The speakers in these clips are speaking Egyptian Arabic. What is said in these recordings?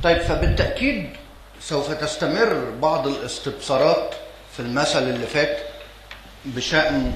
طيب فبالتأكيد سوف تستمر بعض الاستبصارات في المثل اللي فات بشأن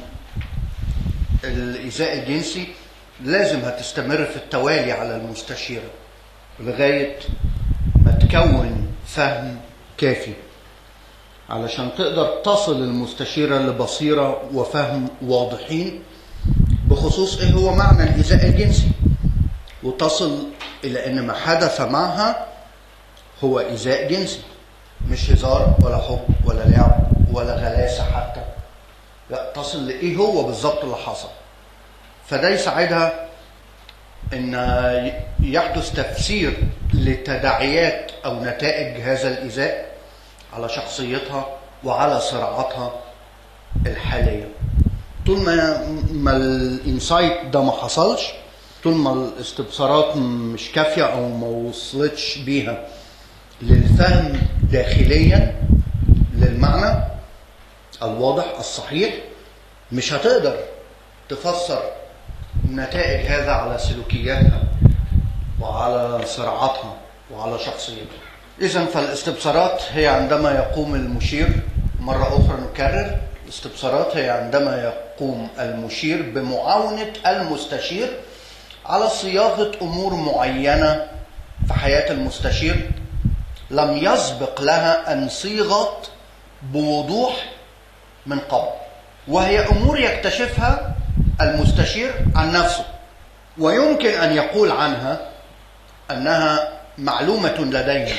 الإيذاء الجنسي لازم هتستمر في التوالي على المستشيرة لغاية ما تكون فهم كافي علشان تقدر تصل المستشيرة لبصيرة وفهم واضحين بخصوص ايه هو معنى الإيذاء الجنسي وتصل إلى أن ما حدث معها هو إيذاء جنسي مش هزار ولا حب ولا لعب ولا غلاسة حتى لا تصل لإيه هو بالظبط اللي حصل فده يساعدها ان يحدث تفسير لتداعيات او نتائج هذا الايذاء على شخصيتها وعلى صراعاتها الحاليه طول ما ما الانسايت ده ما حصلش طول ما الاستبصارات مش كافيه او ما وصلتش بيها للفهم داخليا للمعنى الواضح الصحيح مش هتقدر تفسر نتائج هذا على سلوكياتها وعلى صراعاتها وعلى شخصيتها إذا فالاستبصارات هي عندما يقوم المشير مرة أخرى نكرر الاستبصارات هي عندما يقوم المشير بمعاونة المستشير على صياغة أمور معينة في حياة المستشير لم يسبق لها أن صيغت بوضوح من قبل وهي أمور يكتشفها المستشير عن نفسه ويمكن ان يقول عنها انها معلومه لديه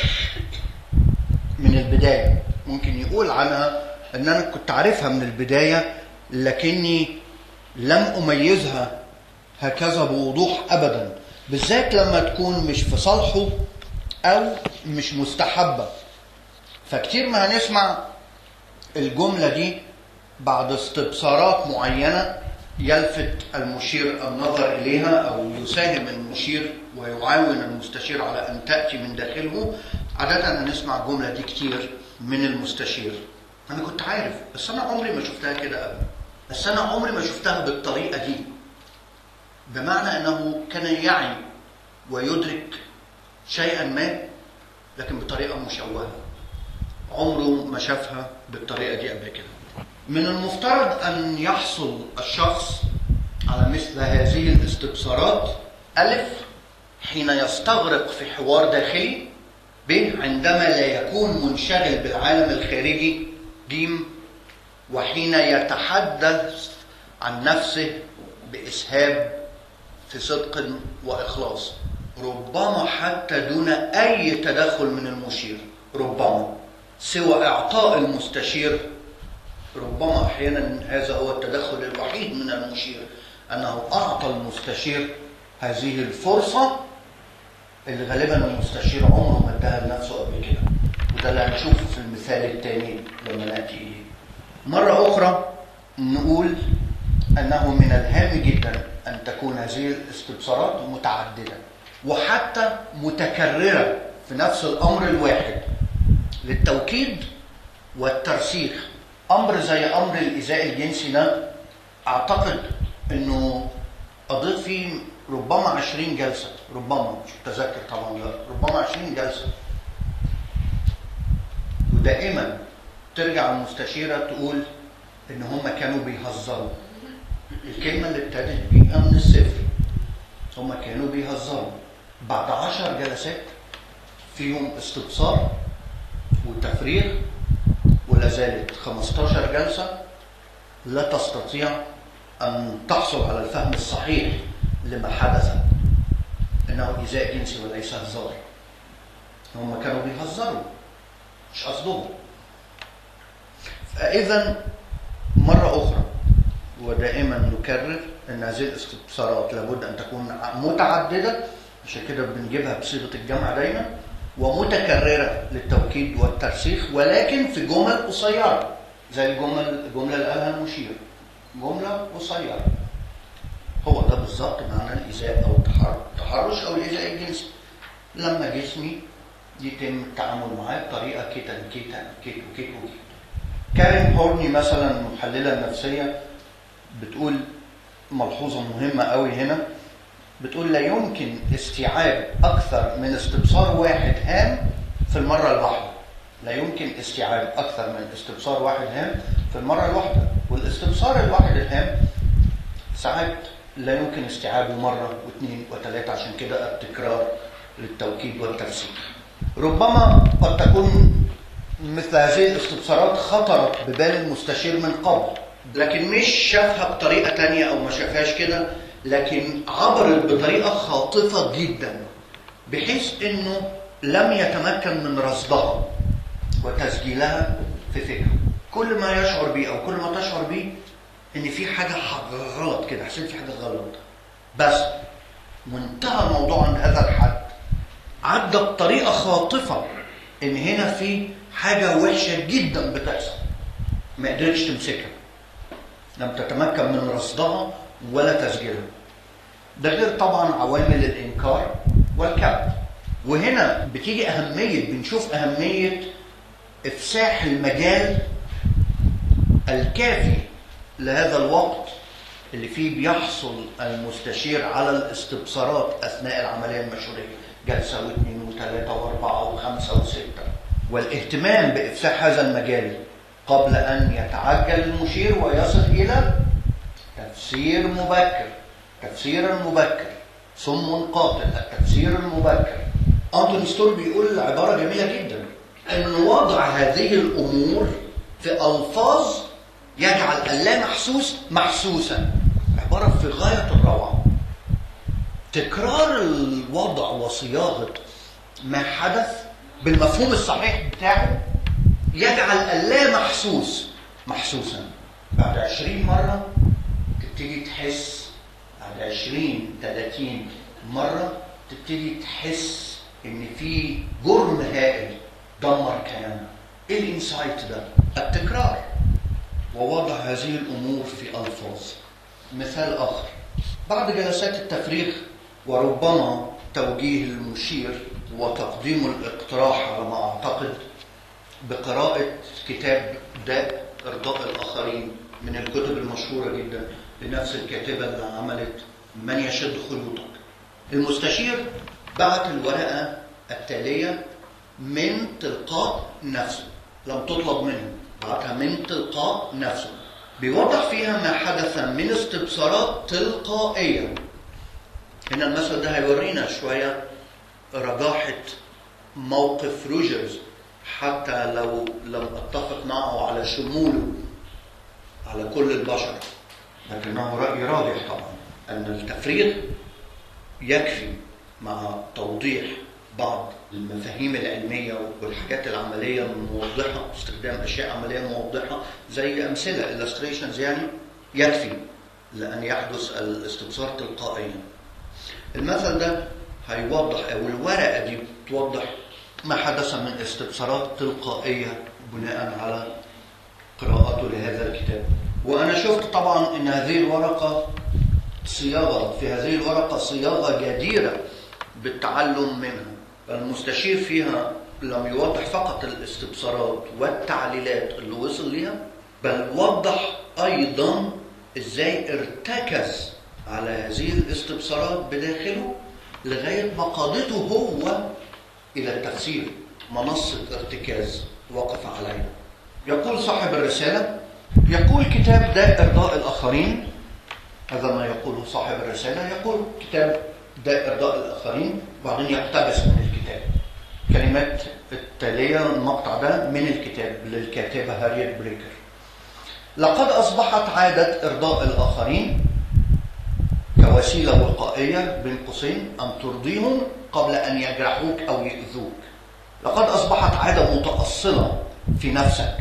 من البدايه ممكن يقول عنها ان انا كنت عارفها من البدايه لكني لم اميزها هكذا بوضوح ابدا بالذات لما تكون مش في صالحه او مش مستحبه فكتير ما هنسمع الجمله دي بعد استبصارات معينه يلفت المشير النظر إليها أو يساهم المشير ويعاون المستشير على أن تأتي من داخله عادة نسمع الجملة دي كتير من المستشير أنا كنت عارف بس أنا عمري ما شفتها كده أبدا بس أنا عمري ما شفتها بالطريقة دي بمعنى أنه كان يعي ويدرك شيئا ما لكن بطريقة مشوهة عمره ما شافها بالطريقة دي قبل كده من المفترض أن يحصل الشخص على مثل هذه الاستبصارات ألف حين يستغرق في حوار داخلي ب عندما لا يكون منشغل بالعالم الخارجي ج وحين يتحدث عن نفسه بإسهاب في صدق وإخلاص ربما حتى دون أي تدخل من المشير ربما سوى إعطاء المستشير ربما احيانا هذا هو التدخل الوحيد من المشير انه اعطى المستشير هذه الفرصه اللي غالبا المستشير عمره ما اداها لنفسه قبل كده وده اللي هنشوفه في المثال الثاني لما ناتي اليه. مره اخرى نقول انه من الهام جدا ان تكون هذه الاستبصارات متعدده وحتى متكرره في نفس الامر الواحد للتوكيد والترسيخ امر زي امر الايذاء الجنسي ده اعتقد انه قضيت فيه ربما 20 جلسه ربما مش متذكر طبعا لا ربما 20 جلسه ودائما ترجع المستشيره تقول ان هم كانوا بيهزروا الكلمه اللي ابتدت بيها من الصفر هم كانوا بيهزروا بعد 10 جلسات فيهم استبصار وتفريغ ولا زالت 15 جلسة لا تستطيع أن تحصل على الفهم الصحيح لما حدث إنه إيذاء جنسي وليس هزار هم كانوا بيهزروا مش قصدهم فإذا مرة أخرى ودائما نكرر أن هذه الاستبصارات لابد أن تكون متعددة عشان كده بنجيبها بصيغة الجمع دايما ومتكررة للتوكيد والترسيخ ولكن في جمل قصيرة زي الجمل الجملة اللي قالها المشير جملة قصيرة هو ده بالظبط معنى الإيذاء أو التحرش أو الإيذاء الجنسي لما جسمي يتم التعامل معاه بطريقة كده كده كده وكده وكده كارين هورني مثلا محللة نفسية بتقول ملحوظة مهمة قوي هنا بتقول لا يمكن استيعاب أكثر من استبصار واحد هام في المرة الواحدة لا يمكن استيعاب أكثر من استبصار واحد هام في المرة الواحدة والاستبصار الواحد الهام ساعات لا يمكن استيعابه مرة واثنين وثلاثة عشان كده التكرار للتوكيد والتفسير ربما قد تكون مثل هذه الاستبصارات خطرت ببال المستشير من قبل لكن مش شافها بطريقة تانية أو ما شافهاش كده لكن عبرت بطريقة خاطفة جدا بحيث أنه لم يتمكن من رصدها وتسجيلها في فكره كل ما يشعر بيه أو كل ما تشعر بيه ان في حاجه غلط كده حسيت في حاجه غلط بس منتهى الموضوع عند هذا الحد عدى بطريقه خاطفه ان هنا في حاجه وحشه جدا بتحصل ما قدرتش تمسكها لم تتمكن من رصدها ولا تسجيلها ده غير طبعا عوامل الانكار والكبت وهنا بتيجي اهميه بنشوف اهميه افساح المجال الكافي لهذا الوقت اللي فيه بيحصل المستشير على الاستبصارات اثناء العمليه المشوريه جلسه واثنين وثلاثه واربعه وخمسه وسته والاهتمام بافساح هذا المجال قبل ان يتعجل المشير ويصل الى تفسير مبكر تفسيرا مبكر صم قاتل التفسير المبكر انتوني ستول بيقول عباره جميله جدا ان وضع هذه الامور في الفاظ يجعل اللامحسوس محسوسا عبارة في غاية الروعة تكرار الوضع وصياغة ما حدث بالمفهوم الصحيح بتاعه يجعل اللامحسوس محسوسا بعد عشرين مرة تبتدي تحس بعد عشرين تلاتين مرة تبتدي تحس ان في جرم هائل دمر كيانك ايه الانسايت ده التكرار ووضع هذه الامور في الفاظ مثال اخر بعد جلسات التفريغ وربما توجيه المشير وتقديم الاقتراح على ما اعتقد بقراءة كتاب داء إرضاء الآخرين من الكتب المشهورة جدا لنفس الكاتبة اللي عملت من يشد خيوطك المستشير بعت الورقة التالية من تلقاء نفسه لم تطلب منه بعتها من تلقاء نفسه بيوضح فيها ما حدث من استبصارات تلقائية هنا المثل ده هيورينا شوية رجاحة موقف روجرز حتى لو لم اتفق معه على شموله على كل البشر لكنه رأي راجح طبعا أن التفريغ يكفي مع توضيح بعض المفاهيم العلمية والحاجات العملية الموضحة استخدام أشياء عملية موضحة زي أمثلة illustrations يعني يكفي لأن يحدث الاستبصار تلقائيا المثل ده هيوضح أو الورقة دي توضح ما حدث من استبصارات تلقائية بناء على قراءته لهذا الكتاب وأنا شفت طبعا أن هذه الورقة صياغة في هذه الورقة صياغة جديرة بالتعلم منها المستشير فيها لم يوضح فقط الاستبصارات والتعليلات اللي وصل ليها بل وضح أيضا إزاي ارتكز على هذه الاستبصارات بداخله لغاية ما قادته هو إلى التفسير منصة ارتكاز وقف عليها يقول صاحب الرسالة يقول كتاب داء إرضاء الآخرين هذا ما يقوله صاحب الرسالة يقول كتاب داء إرضاء الآخرين وبعدين يقتبس من الكتاب كلمات التالية المقطع ده من الكتاب للكاتبة هاريت بريكر لقد أصبحت عادة إرضاء الآخرين كوسيلة وقائية بين قوسين أن ترضيهم قبل أن يجرحوك أو يؤذوك لقد أصبحت عادة متأصلة في نفسك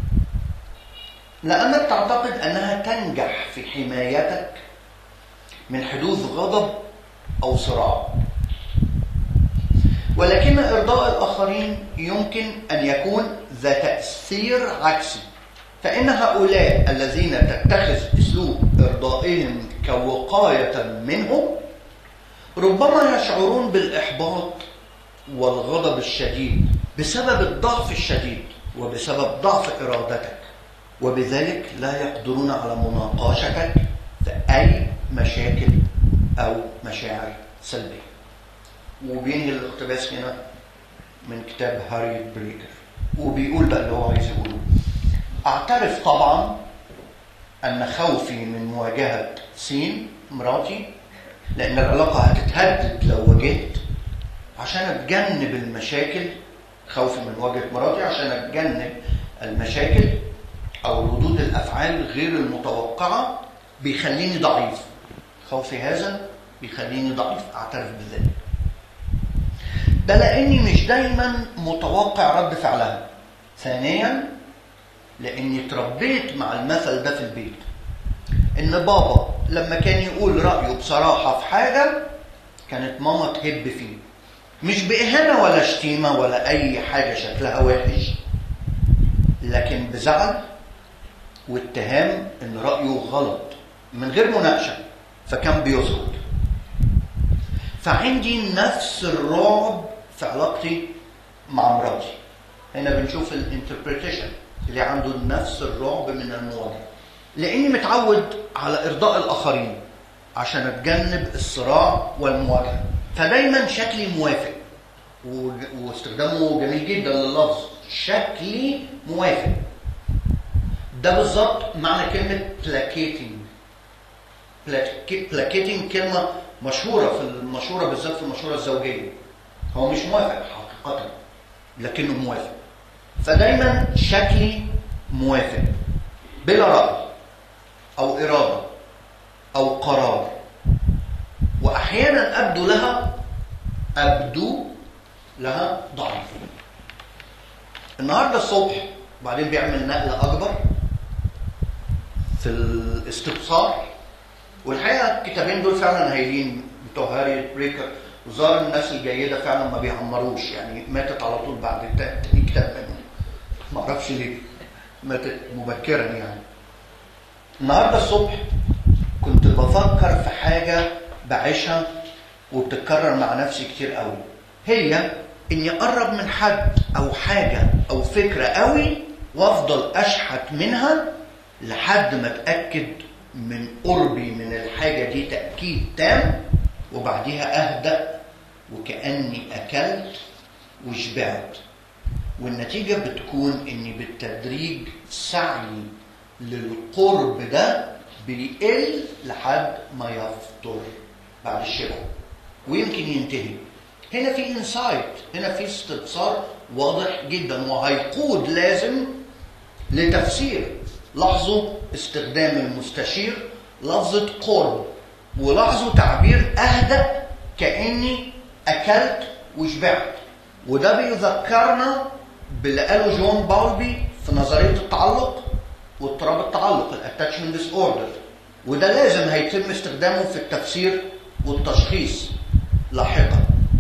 لأنك تعتقد أنها تنجح في حمايتك من حدوث غضب أو صراع ولكن إرضاء الآخرين يمكن أن يكون ذا تأثير عكسي فإن هؤلاء الذين تتخذ أسلوب إرضائهم كوقاية منهم ربما يشعرون بالإحباط والغضب الشديد بسبب الضعف الشديد وبسبب ضعف إرادتك وبذلك لا يقدرون على مناقشتك في أي مشاكل أو مشاعر سلبية وبينهي الاقتباس هنا من كتاب هاري بريكر وبيقول بقى اللي هو عايز يقوله أعترف طبعا أن خوفي من مواجهة سين مراتي لأن العلاقة هتتهدد لو واجهت عشان أتجنب المشاكل خوفي من مواجهة مراتي عشان أتجنب المشاكل أو ردود الأفعال غير المتوقعة بيخليني ضعيف خوفي هذا بيخليني ضعيف أعترف بذلك ده لأني مش دايما متوقع رد فعلها ثانيا لأني اتربيت مع المثل ده في البيت إن بابا لما كان يقول رأيه بصراحة في حاجة كانت ماما تهب فيه مش بإهانة ولا شتيمة ولا أي حاجة شكلها وحش لكن بزعل واتهام إن رأيه غلط من غير مناقشة فكان بيسكت فعندي نفس الرعب في علاقتي مع مراتي هنا بنشوف الانتربريتيشن اللي عنده نفس الرعب من المواجهه لاني متعود على ارضاء الاخرين عشان اتجنب الصراع والمواجهه فدايما شكلي موافق و- واستخدامه جميل جدا لللفظ شكلي موافق ده بالظبط معنى كلمه placating بلاكيتنج كلمه مشهوره في المشهوره بالذات في المشهوره الزوجيه هو مش موافق حقيقه لكنه موافق فدايما شكلي موافق بلا راي او اراده او قرار واحيانا ابدو لها ابدو لها ضعيف النهارده الصبح وبعدين بيعمل نقله اكبر في الاستبصار والحقيقه الكتابين دول فعلا هايلين بتوع هاري بريكر وظهر الناس الجيده فعلا ما بيعمروش يعني ماتت على طول بعد التا- تاني كتاب منهم ما اعرفش ليه ماتت مبكرا يعني النهارده الصبح كنت بفكر في حاجه بعيشها وبتتكرر مع نفسي كتير قوي هي اني اقرب من حد او حاجه او فكره قوي وافضل اشحت منها لحد ما اتاكد من قربي من الحاجه دي تاكيد تام وبعديها اهدا وكاني اكلت وشبعت والنتيجه بتكون اني بالتدريج سعي للقرب ده بيقل لحد ما يفطر بعد الشبع ويمكن ينتهي هنا في انسايت هنا في استبصار واضح جدا وهيقود لازم لتفسير لاحظوا استخدام المستشير لفظة قرب ولاحظوا تعبير أهدأ كأني أكلت وشبعت وده بيذكرنا باللي قاله جون باولبي في نظرية التعلق واضطراب التعلق الاتاتشمنت ديس اوردر وده لازم هيتم استخدامه في التفسير والتشخيص لاحقا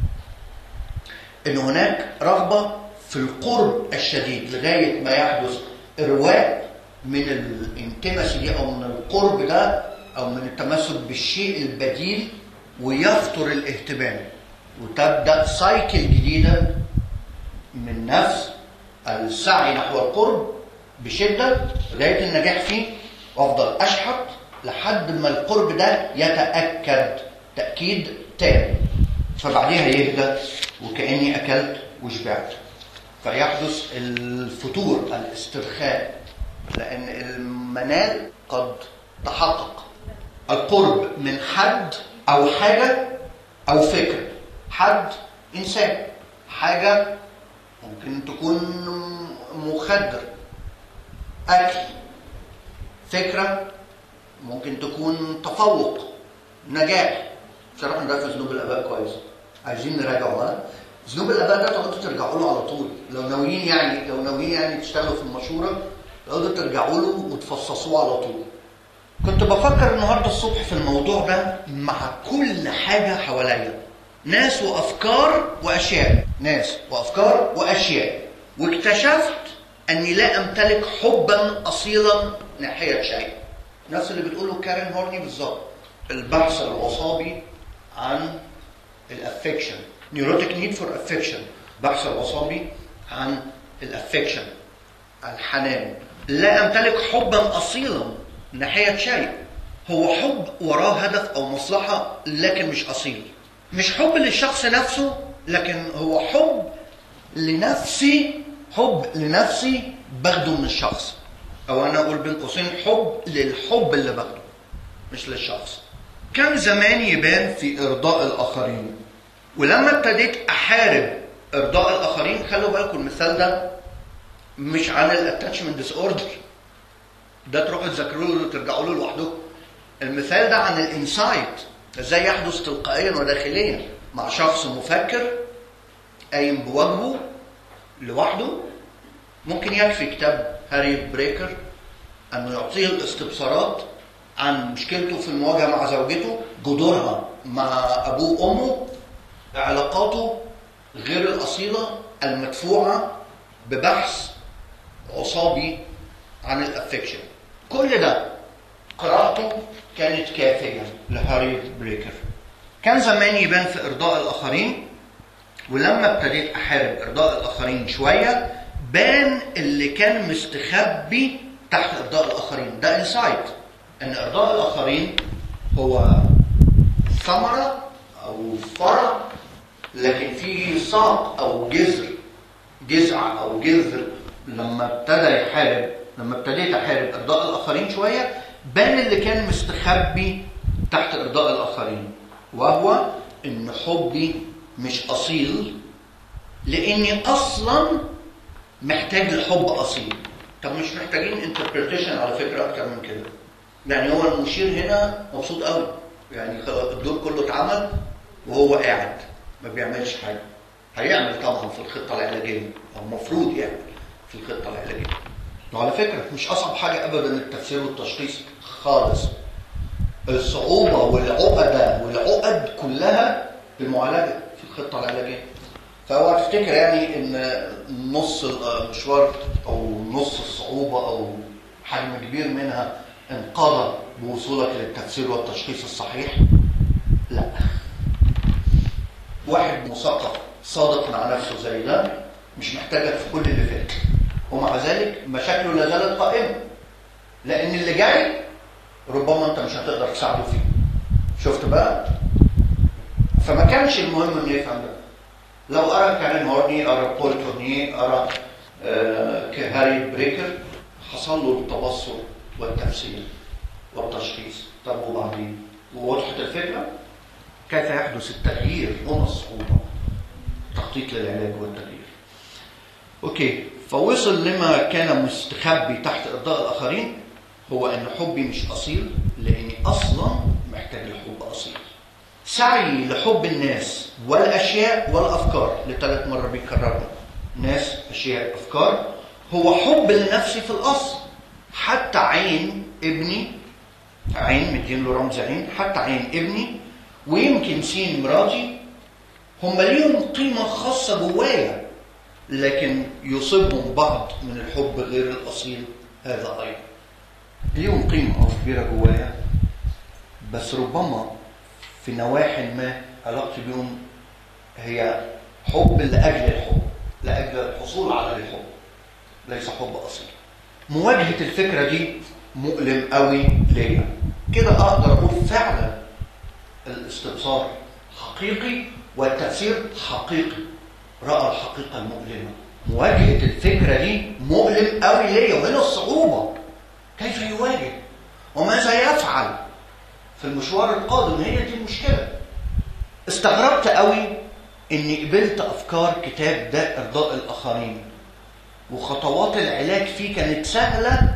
ان هناك رغبه في القرب الشديد لغايه ما يحدث ارواء من الانتمسي دي او من القرب ده او من التمسك بالشيء البديل ويفطر الاهتمام وتبدا سايكل جديده من نفس السعي نحو القرب بشده لغايه النجاح فيه وافضل اشحت لحد ما القرب ده يتاكد تاكيد تام فبعديها يهدى وكاني اكلت وشبعت فيحدث الفتور الاسترخاء لان المنال قد تحقق القرب من حد او حاجه او فكره حد انسان حاجه ممكن تكون مخدر اكل فكره ممكن تكون تفوق نجاح شرحنا ده في ذنوب الاباء كويس عايزين نراجعه ها ذنوب الاباء ده تقعدوا ترجعوا له على طول لو ناويين يعني لو ناويين يعني تشتغلوا في المشوره تقعدوا ترجعوا له وتفصصوه على طول كنت بفكر النهارده الصبح في الموضوع ده مع كل حاجه حواليا ناس وافكار واشياء ناس وافكار واشياء واكتشفت اني لا امتلك حبا اصيلا ناحيه شيء نفس اللي بتقوله كارين هورني بالظبط البحث الوصابي عن الافكشن نيوروتيك نيد فور افكشن بحث الوصابي عن الافكشن الحنان لا امتلك حبا اصيلا ناحيه شيء هو حب وراه هدف او مصلحه لكن مش اصيل مش حب للشخص نفسه لكن هو حب لنفسي حب لنفسي باخده من الشخص او انا اقول بين قوسين حب للحب اللي باخده مش للشخص كان زمان يبان في ارضاء الاخرين ولما ابتديت احارب ارضاء الاخرين خلوا بالكم المثال ده مش عن الاتاتشمنت ديس اوردر ده تروحوا تذاكروا له وترجعوا له لوحدكم المثال ده عن الانسايت ازاي يحدث تلقائيا وداخليا مع شخص مفكر قايم بواجبه لوحده ممكن يكفي كتاب هاري بريكر انه يعطيه الاستبصارات عن مشكلته في المواجهه مع زوجته جذورها مع ابوه وامه علاقاته غير الاصيله المدفوعه ببحث عصابي عن الافكشن كل ده قراءته كانت كافيه لهاري بريكر كان زمان يبان في ارضاء الاخرين ولما ابتديت احارب ارضاء الاخرين شويه بان اللي كان مستخبي تحت ارضاء الاخرين ده انسايت ان ارضاء الاخرين هو ثمره او فرع لكن فيه ساق او جذر جذع او جذر لما ابتدى يحارب لما ابتديت احارب ارضاء الاخرين شويه بان اللي كان مستخبي تحت ارضاء الاخرين وهو ان حبي مش اصيل لاني اصلا محتاج لحب اصيل طب مش محتاجين انتربريتيشن على فكره اكتر من كده يعني هو المشير هنا مبسوط قوي يعني الدور كله اتعمل وهو قاعد ما بيعملش حاجه هيعمل طبعا في الخطه العلاجيه او المفروض يعمل في الخطه العلاجيه وعلى فكره مش اصعب حاجه ابدا التفسير والتشخيص خالص الصعوبه والعقده والعقد كلها في المعالجه في الخطه العلاجيه فهو تفتكر يعني ان نص المشوار او نص الصعوبه او حجم كبير منها انقضى بوصولك للتفسير والتشخيص الصحيح لا واحد مثقف صادق مع نفسه زي ده مش محتاجك في كل اللي فات ومع ذلك مشاكله لا زالت قائمه لان اللي جاي ربما انت مش هتقدر تساعده فيه شفت بقى فما كانش المهم انه يفهم ده لو قرا كارين هورني قرا بول تورنيه قرا آه هاري بريكر حصل له التبصر والتفسير والتشخيص طب وبعدين ووضحت الفكره كيف يحدث التغيير هنا الصعوبه تخطيط للعلاج والتغيير اوكي فوصل لما كان مستخبي تحت ارضاء الاخرين هو ان حبي مش اصيل لاني اصلا محتاج لحب اصيل سعي لحب الناس والاشياء والافكار لثالث مره بيكررها ناس اشياء افكار هو حب لنفسي في الاصل حتى عين ابني عين مدين له رمز عين حتى عين ابني ويمكن سين مراتي هم ليهم قيمة خاصة جوايا لكن يصيبهم بعض من الحب غير الأصيل هذا أيضا ليهم قيمة كبيرة جوايا بس ربما في نواحي ما علاقتي بيهم هي حب لأجل الحب لأجل الحصول على الحب ليس حب أصيل مواجهة الفكرة دي مؤلم قوي ليا كده أقدر أقول فعلا الاستبصار حقيقي والتفسير حقيقي رأى الحقيقة المؤلمة مواجهة الفكرة دي مؤلم قوي ليا وهنا الصعوبة كيف يواجه وماذا يفعل في المشوار القادم هي دي المشكلة استغربت قوي اني قبلت افكار كتاب ده ارضاء الاخرين وخطوات العلاج فيه كانت سهلة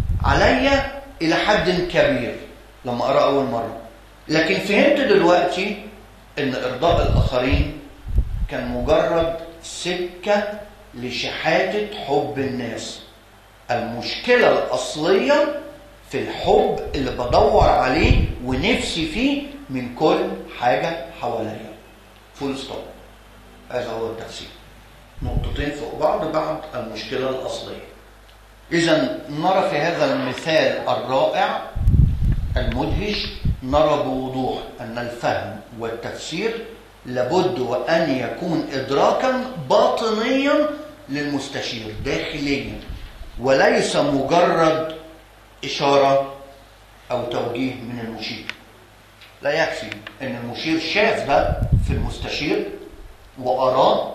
عليا الى حد كبير لما اقرا اول مرة لكن فهمت دلوقتي ان ارضاء الاخرين كان مجرد سكة لشحاتة حب الناس المشكلة الأصلية في الحب اللي بدور عليه ونفسي فيه من كل حاجة حواليا فول ستوب هذا هو التفسير نقطتين فوق بعض بعد المشكلة الأصلية إذا نرى في هذا المثال الرائع المدهش نرى بوضوح أن الفهم والتفسير لابد وأن يكون إدراكا باطنيا للمستشير داخليا وليس مجرد إشارة أو توجيه من المشير لا يكفي ان المشير شاف ده في المستشير واراه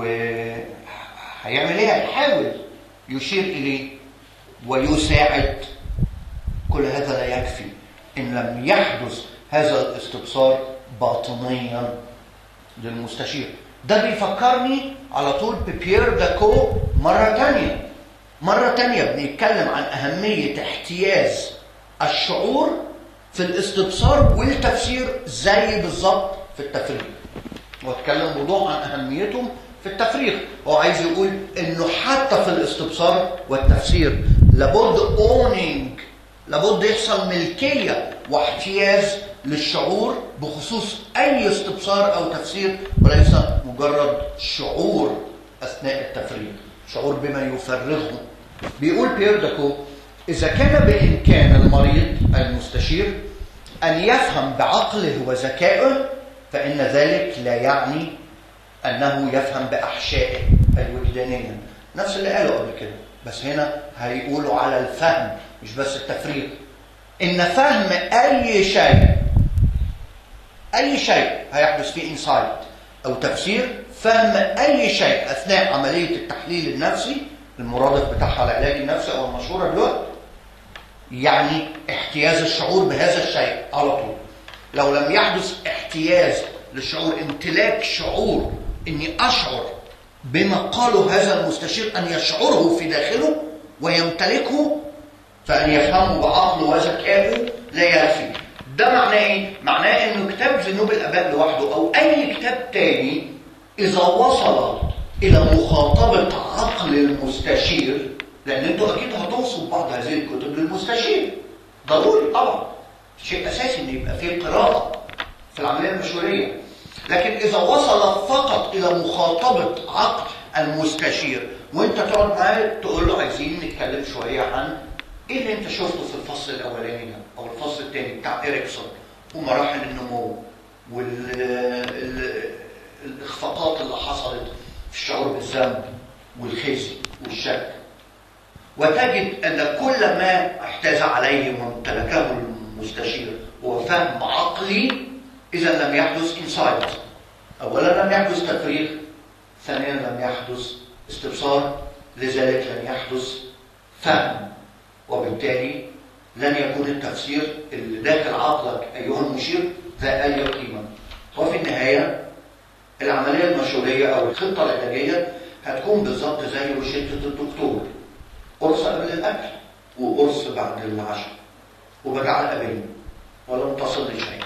وهيعمل ايه هيحاول يشير اليه ويساعد كل هذا لا يكفي ان لم يحدث هذا الاستبصار باطنيا للمستشير ده بيفكرني على طول ببيير داكو مرة تانية مرة تانية بنتكلم عن أهمية احتياز الشعور في الاستبصار والتفسير زي بالظبط في التفريغ واتكلم بوضوح عن اهميتهم في التفريغ هو عايز يقول انه حتى في الاستبصار والتفسير لابد اونينج لابد يحصل ملكيه واحتياز للشعور بخصوص اي استبصار او تفسير وليس مجرد شعور اثناء التفريغ شعور بما يفرغه بيقول بيير داكو إذا كان بإمكان المريض المستشير أن يفهم بعقله وذكائه فإن ذلك لا يعني أنه يفهم بأحشائه الوجدانية نفس اللي قاله قبل كده بس هنا هيقولوا على الفهم مش بس التفريغ إن فهم أي شيء أي شيء هيحدث فيه إنسايت أو تفسير فهم أي شيء أثناء عملية التحليل النفسي المرادف بتاعها العلاج النفسي أو المشهورة دلوقتي يعني احتياز الشعور بهذا الشيء على طول لو لم يحدث احتياز للشعور امتلاك شعور اني اشعر بما قاله هذا المستشير ان يشعره في داخله ويمتلكه فان يفهمه بعقله وذكائه لا يكفي ده معناه ايه؟ معناه انه كتاب ذنوب الاباء لوحده او اي كتاب تاني اذا وصل الى مخاطبه عقل المستشير لان انتوا اكيد هتوصوا بعض هذه الكتب للمستشير ضروري طبعا شيء اساسي ان يبقى فيه قراءه في العمليه المشوريه لكن اذا وصل فقط الى مخاطبه عقل المستشير وانت تقعد معاه تقول له عايزين نتكلم شويه عن ايه اللي انت شفته في الفصل الاولاني ده او الفصل الثاني بتاع اريكسون ومراحل النمو والاخفاقات اللي حصلت في الشعور بالذنب والخزي والشك وتجد أن كل ما احتاز عليه وامتلكه المستشير هو فهم عقلي إذا لم يحدث انسايت أولا لم يحدث تفريغ ثانيا لم يحدث استبصار لذلك لن يحدث فهم وبالتالي لن يكون التفسير اللي داخل عقلك أيها المشير ذا أي قيمة وفي النهاية العملية المشورية أو الخطة العلاجية هتكون بالظبط زي روشتة الدكتور قرص قبل الأكل وقرص بعد العشاء وبجعل قبل ولم تصل لشيء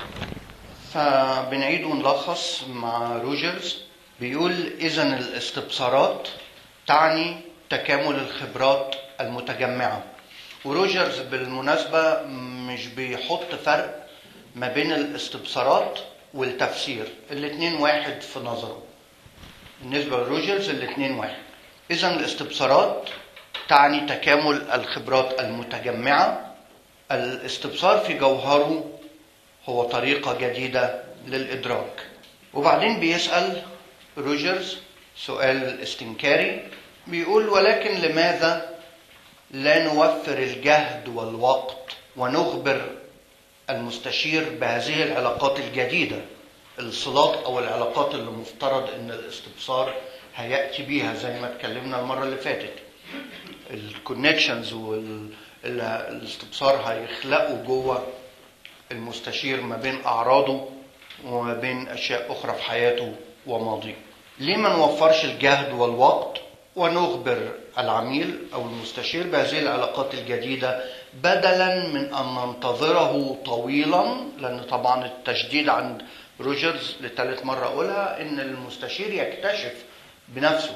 فبنعيد ونلخص مع روجرز بيقول إذا الاستبصارات تعني تكامل الخبرات المتجمعة وروجرز بالمناسبة مش بيحط فرق ما بين الاستبصارات والتفسير الاثنين واحد في نظره بالنسبة لروجرز الاثنين واحد إذا الاستبصارات تعني تكامل الخبرات المتجمعة الاستبصار في جوهره هو طريقة جديدة للإدراك وبعدين بيسأل روجرز سؤال استنكاري بيقول ولكن لماذا لا نوفر الجهد والوقت ونخبر المستشير بهذه العلاقات الجديدة الصلات أو العلاقات اللي مفترض أن الاستبصار هيأتي بيها زي ما اتكلمنا المرة اللي فاتت الكونكشنز والاستبصار هيخلقوا جوه المستشير ما بين اعراضه وما بين اشياء اخرى في حياته وماضيه ليه ما نوفرش الجهد والوقت ونخبر العميل او المستشير بهذه العلاقات الجديده بدلا من ان ننتظره طويلا لان طبعا التشديد عند روجرز لثالث مره اقولها ان المستشير يكتشف بنفسه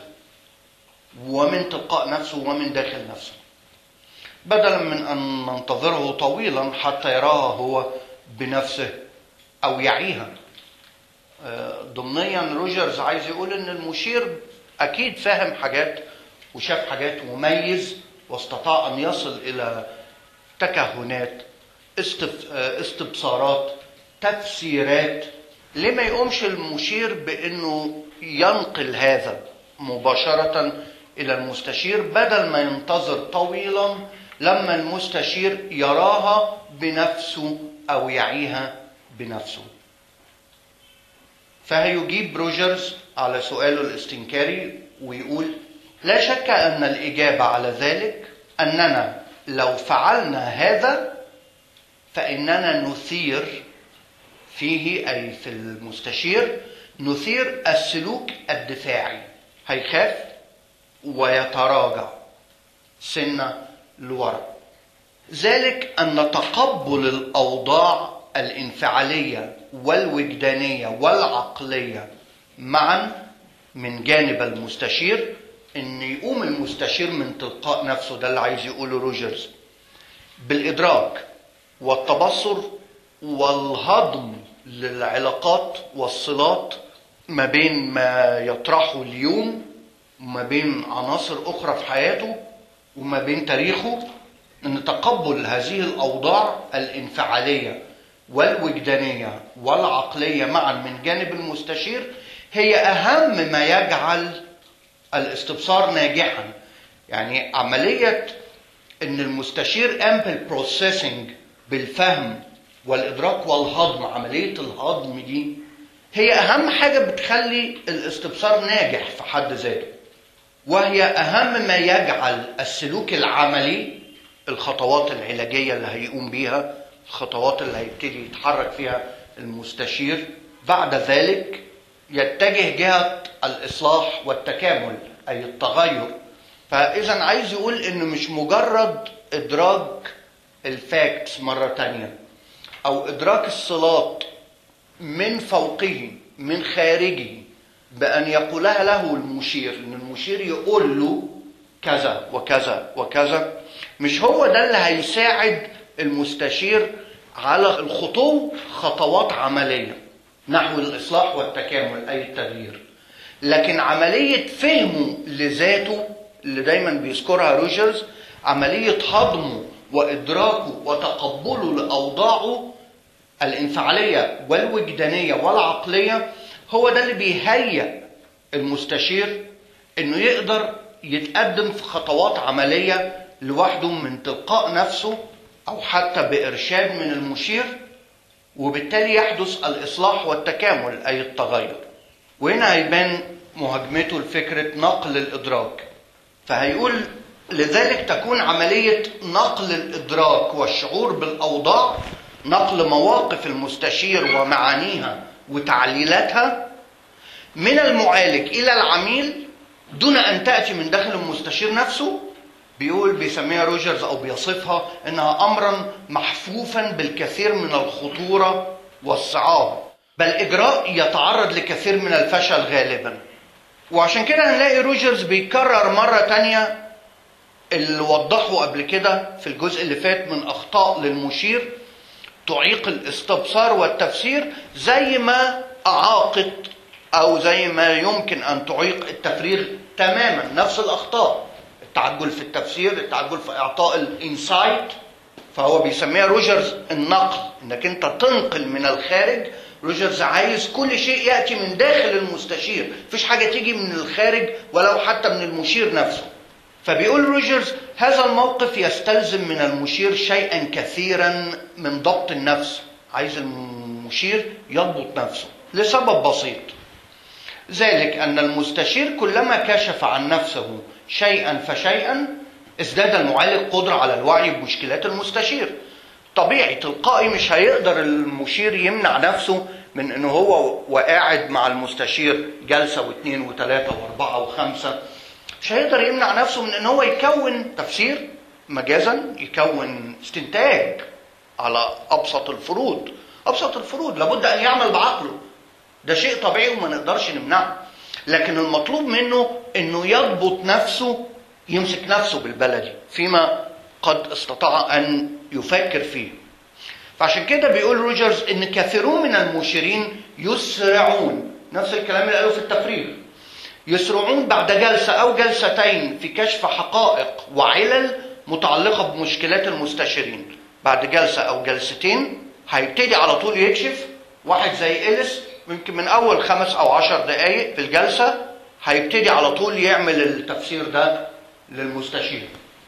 ومن تلقاء نفسه ومن داخل نفسه بدلا من ان ننتظره طويلا حتى يراها هو بنفسه او يعيها ضمنيا روجرز عايز يقول ان المشير اكيد فاهم حاجات وشاف حاجات وميز واستطاع ان يصل الى تكهنات استبصارات تفسيرات ليه ما يقومش المشير بانه ينقل هذا مباشره الى المستشير بدل ما ينتظر طويلا لما المستشير يراها بنفسه أو يعيها بنفسه فهيجيب روجرز على سؤاله الاستنكاري ويقول لا شك أن الإجابة على ذلك أننا لو فعلنا هذا فإننا نثير فيه أي في المستشير نثير السلوك الدفاعي هيخاف ويتراجع سنة لورا ذلك أن تقبل الأوضاع الانفعالية والوجدانية والعقلية معا من جانب المستشير ان يقوم المستشير من تلقاء نفسه ده اللي عايز يقوله روجرز بالادراك والتبصر والهضم للعلاقات والصلات ما بين ما يطرحه اليوم وما بين عناصر اخرى في حياته وما بين تاريخه ان تقبل هذه الاوضاع الانفعاليه والوجدانيه والعقليه معا من جانب المستشير هي اهم ما يجعل الاستبصار ناجحا يعني عمليه ان المستشير قام بالبروسيسنج بالفهم والادراك والهضم عمليه الهضم دي هي اهم حاجه بتخلي الاستبصار ناجح في حد ذاته وهي اهم ما يجعل السلوك العملي الخطوات العلاجيه اللي هيقوم بيها الخطوات اللي هيبتدي يتحرك فيها المستشير بعد ذلك يتجه جهه الاصلاح والتكامل اي التغير فاذا عايز يقول انه مش مجرد ادراك الفاكتس مره تانية او ادراك الصلات من فوقه من خارجه بان يقولها له المشير ان المشير يقول له كذا وكذا وكذا مش هو ده اللي هيساعد المستشير على الخطو خطوات عمليه نحو الاصلاح والتكامل اي التغيير لكن عمليه فهمه لذاته اللي دايما بيذكرها روجرز عمليه هضمه وادراكه وتقبله لاوضاعه الانفعاليه والوجدانيه والعقليه هو ده اللي بيهيئ المستشير انه يقدر يتقدم في خطوات عمليه لوحده من تلقاء نفسه او حتى بارشاد من المشير وبالتالي يحدث الاصلاح والتكامل اي التغير وهنا هيبان مهاجمته لفكره نقل الادراك فهيقول لذلك تكون عمليه نقل الادراك والشعور بالاوضاع نقل مواقف المستشير ومعانيها وتعليلاتها من المعالج الى العميل دون ان تاتي من داخل المستشير نفسه بيقول بيسميها روجرز او بيصفها انها امرا محفوفا بالكثير من الخطوره والصعاب بل اجراء يتعرض لكثير من الفشل غالبا وعشان كده هنلاقي روجرز بيكرر مره تانية اللي وضحه قبل كده في الجزء اللي فات من اخطاء للمشير تعيق الاستبصار والتفسير زي ما اعاقت او زي ما يمكن ان تعيق التفريغ تماما نفس الاخطاء التعجل في التفسير التعجل في اعطاء الانسايت فهو بيسميها روجرز النقل انك انت تنقل من الخارج روجرز عايز كل شيء ياتي من داخل المستشير مفيش حاجه تيجي من الخارج ولو حتى من المشير نفسه فبيقول روجرز هذا الموقف يستلزم من المشير شيئا كثيرا من ضبط النفس عايز المشير يضبط نفسه لسبب بسيط ذلك ان المستشير كلما كشف عن نفسه شيئا فشيئا ازداد المعالج قدره على الوعي بمشكلات المستشير طبيعي تلقائي مش هيقدر المشير يمنع نفسه من انه هو وقاعد مع المستشير جلسه واثنين وثلاثه واربعه وخمسه مش هيقدر يمنع نفسه من ان هو يكون تفسير مجازا يكون استنتاج على ابسط الفروض ابسط الفروض لابد ان يعمل بعقله ده شيء طبيعي وما نقدرش نمنعه لكن المطلوب منه انه يضبط نفسه يمسك نفسه بالبلدي فيما قد استطاع ان يفكر فيه فعشان كده بيقول روجرز ان كثيرون من المشيرين يسرعون نفس الكلام اللي قاله في التفريغ يسرعون بعد جلسة أو جلستين في كشف حقائق وعلل متعلقة بمشكلات المستشارين بعد جلسة أو جلستين هيبتدي على طول يكشف واحد زي إليس يمكن من أول خمس أو عشر دقايق في الجلسة هيبتدي على طول يعمل التفسير ده للمستشير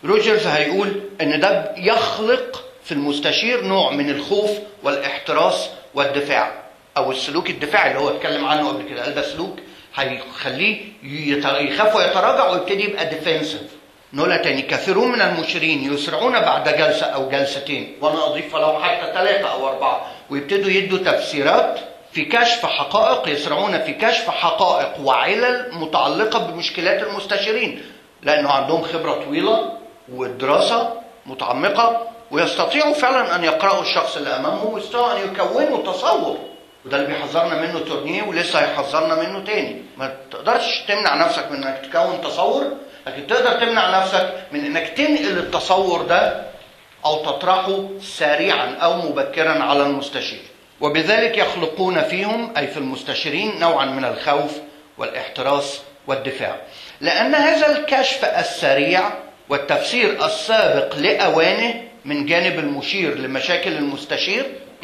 روجرز هيقول ان ده يخلق في المستشير نوع من الخوف والاحتراس والدفاع او السلوك الدفاعي اللي هو اتكلم عنه قبل كده قال ده سلوك هيخليه يت- يخاف ويتراجع ويبتدي يبقى ديفensive نقولها تاني كثيرون من المشيرين يسرعون بعد جلسة أو جلستين وأنا أضيف لهم حتى ثلاثة أو أربعة ويبتدوا يدوا تفسيرات في كشف حقائق يسرعون في كشف حقائق وعلل متعلقة بمشكلات المستشارين لأنه عندهم خبرة طويلة ودراسة متعمقة ويستطيعوا فعلا أن يقرأوا الشخص اللي أمامهم ويستطيعوا أن يكونوا تصور وده اللي بيحذرنا منه تورنيه ولسه هيحذرنا منه تاني ما تقدرش تمنع نفسك من انك تكون تصور لكن تقدر تمنع نفسك من انك تنقل التصور ده او تطرحه سريعا او مبكرا على المستشير وبذلك يخلقون فيهم اي في المستشيرين نوعا من الخوف والاحتراس والدفاع لان هذا الكشف السريع والتفسير السابق لاوانه من جانب المشير لمشاكل المستشير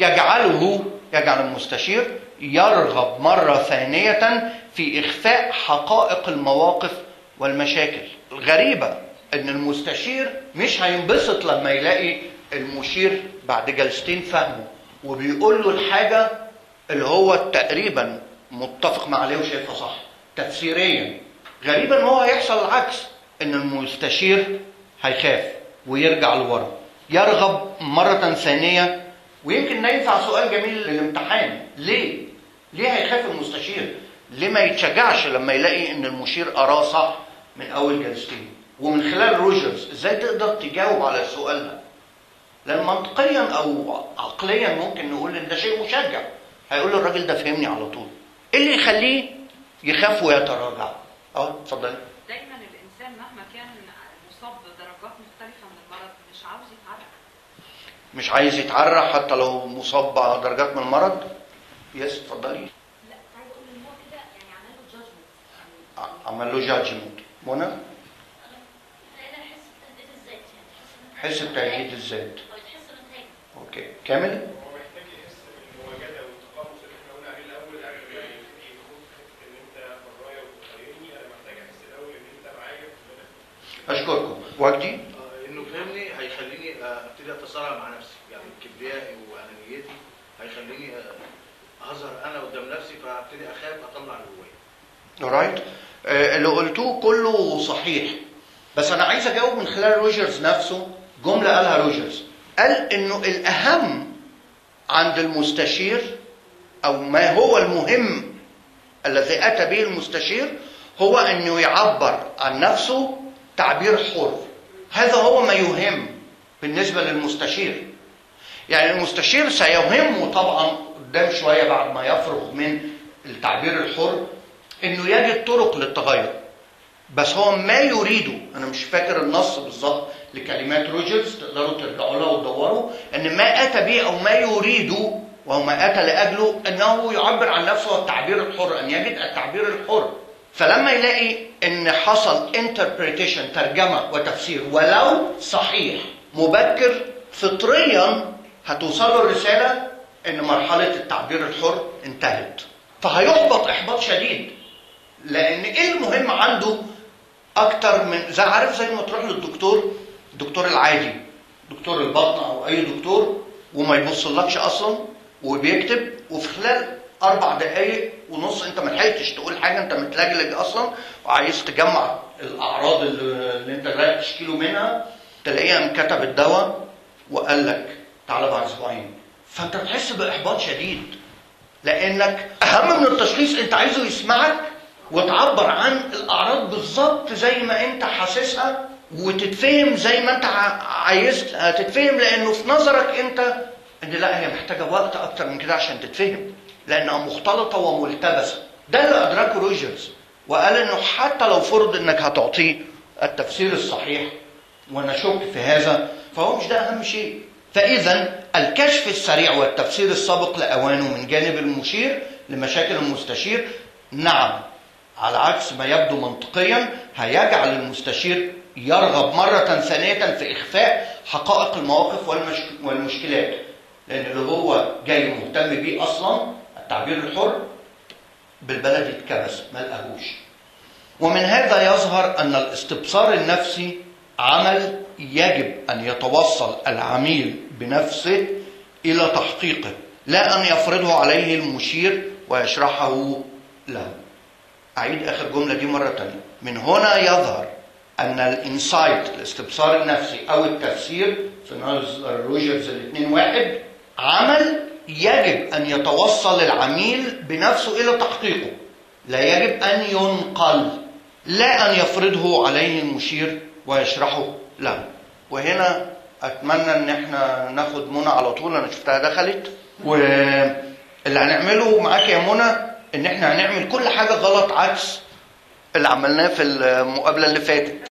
يجعله يجعل المستشير يرغب مرة ثانية في إخفاء حقائق المواقف والمشاكل الغريبة إن المستشير مش هينبسط لما يلاقي المشير بعد جلستين فهمه وبيقول له الحاجة اللي هو تقريبا متفق مع عليه وشايفها صح تفسيريا غريبا ان هو هيحصل العكس ان المستشير هيخاف ويرجع لورا يرغب مرة ثانية ويمكن ده ينفع سؤال جميل للامتحان ليه؟ ليه هيخاف المستشير؟ ليه ما يتشجعش لما يلاقي ان المشير اراه صح من اول جلستين؟ ومن خلال روجرز ازاي تقدر تجاوب على السؤال ده؟ لان منطقيا او عقليا ممكن نقول ان ده شيء مشجع هيقول له الراجل ده فهمني على طول ايه اللي يخليه يخاف ويتراجع؟ اه اتفضلي دايما الانسان مهما كان مصاب بدرجات مختلفه من المرض مش عاوز يتعرف مش عايز يتعرى حتى لو مصاب بدرجات من المرض يس اتفضلي لا عايز اقول ان هو كده يعني عمل له جادجمنت يعني ع- عمل له جادجمنت منى انا حس بتهديد الذات يعني حس بتجديد الذات او تحس بنتائج اوكي كامل هو محتاج يحس بالمواجهه والتقمص اللي احنا قلنا عليه الاول قبل ما يبتدي يدخل في حته ان انت برايا وبتقيمني انا محتاج احس الاول ان انت معايا في البلد اشكركم وجدي آه، انه فهمني هيخليني آه، ابتدي اتصارع مع نفسي يعني كبريائي وانانيتي هيخليني آه، اظهر انا قدام نفسي فابتدي اخاف اطلع اللي جوايا alright آه، اللي قلتوه كله صحيح بس انا عايز اجاوب من خلال روجرز نفسه جمله قالها روجرز قال انه الاهم عند المستشير او ما هو المهم الذي اتى به المستشير هو انه يعبر عن نفسه تعبير حر هذا هو ما يهم بالنسبه للمستشير يعني المستشير سيهمه طبعا قدام شويه بعد ما يفرغ من التعبير الحر انه يجد طرق للتغير بس هو ما يريده انا مش فاكر النص بالظبط لكلمات روجرز تقدروا ترجعوا لها وتدوروا ان ما اتى به او ما يريده وهو ما اتى لاجله انه يعبر عن نفسه هو التعبير الحر ان يجد التعبير الحر فلما يلاقي ان حصل interpretation ترجمه وتفسير ولو صحيح مبكر فطريا هتوصل له الرساله ان مرحله التعبير الحر انتهت فهيحبط احباط شديد لان ايه المهم عنده اكتر من زي عارف زي ما تروح للدكتور الدكتور العادي دكتور البطن او اي دكتور وما يبصلكش اصلا وبيكتب وفي خلال اربع دقائق ونص انت ما لحقتش تقول حاجه انت متلجلج اصلا وعايز تجمع الاعراض اللي, اللي انت رايح تشكيله منها تلاقيها كتب الدواء وقال لك تعالى بعد اسبوعين فانت بتحس باحباط شديد لانك اهم من التشخيص انت عايزه يسمعك وتعبر عن الاعراض بالظبط زي ما انت حاسسها وتتفهم زي ما انت ع- عايز تتفهم لانه في نظرك انت ان لا هي محتاجه وقت اكتر من كده عشان تتفهم لانها مختلطه وملتبسه ده اللي ادركه روجرز وقال انه حتى لو فرض انك هتعطيه التفسير الصحيح وانا شك في هذا فهو مش ده اهم شيء فاذا الكشف السريع والتفسير السابق لاوانه من جانب المشير لمشاكل المستشير نعم على عكس ما يبدو منطقيا هيجعل المستشير يرغب مرة ثانية في إخفاء حقائق المواقف والمش... والمشكلات لأن اللي هو جاي مهتم بيه أصلا التعبير الحر بالبلد اتكبس ما لقاهوش ومن هذا يظهر أن الاستبصار النفسي عمل يجب أن يتوصل العميل بنفسه إلى تحقيقه لا أن يفرضه عليه المشير ويشرحه له أعيد آخر جملة دي مرة تانية من هنا يظهر أن الإنسايت الاستبصار النفسي أو التفسير في نظر روجرز الاثنين واحد عمل يجب أن يتوصل العميل بنفسه إلى تحقيقه لا يجب أن ينقل لا أن يفرضه عليه المشير ويشرحه له وهنا أتمنى أن احنا ناخد منى على طول أنا شفتها دخلت واللي هنعمله معاك يا منى ان احنا هنعمل كل حاجه غلط عكس اللي عملناه في المقابله اللي فاتت